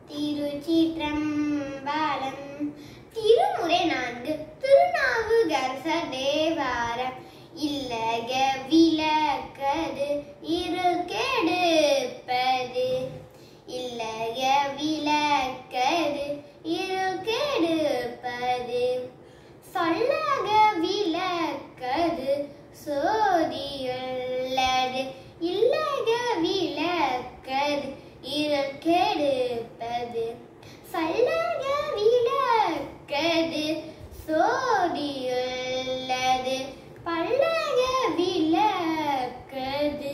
திருச்சிற்றம்பலம் திருமுறை நான்கு திருநாவுகரச தேவாரம் இல்லக விளக்கது இரு கெடுப்பது இல்லக விளக்கது இரு கெடுப்பது சொல்லக விளக்கது சோதியுள்ளது இல்லக விளக்கது இருள் கெடுப்பது சொல்லக விளக்கது சோதியுள்ளது பல்லக விளக்கது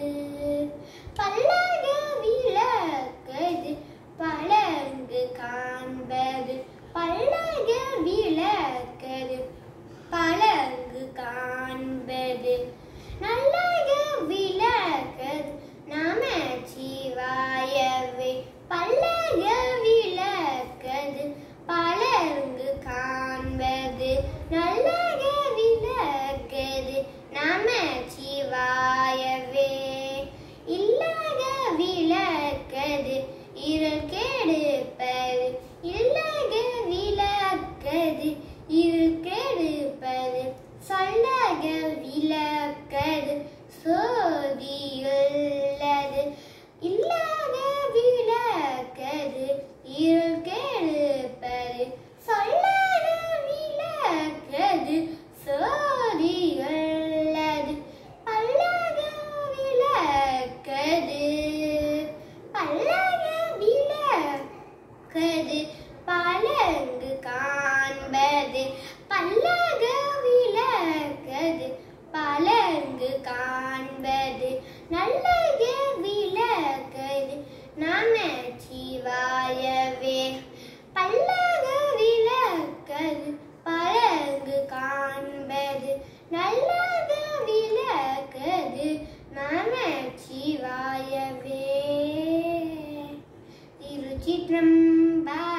பல்லக விளக்கது பலங்கு காண்பது பல்லக விளக்கது பலங்கு காண்பது நல்லக விளக்கது நம சிவாயவே பல்லக விளக்கது பலங்கு காண்பது நல்லக விளக்கது நம சிவாயவே இல்லக விளக்கது இருள் கெடுப்பது இல்லக விளக்கது இருள் கெடுப்பது சொல்லக விளக்கது சோதியுள்ளது இல்லக விளக்கது இருள் கெடுப்பது சொல்லக விளக்கது சோதியுள்ளது பல்லக விளக்கது பல்லக விளக்கது பலங்கு காண்பது பல்லக விளக்கது பலங்கு காண்பது நல்லக விளக்கது நம சிவாயவே பல்லக விளக்கது பலங்கு காண்பது நல்லக விளக்கது நம சிவாயவே திருச்சிற்றம்பலம்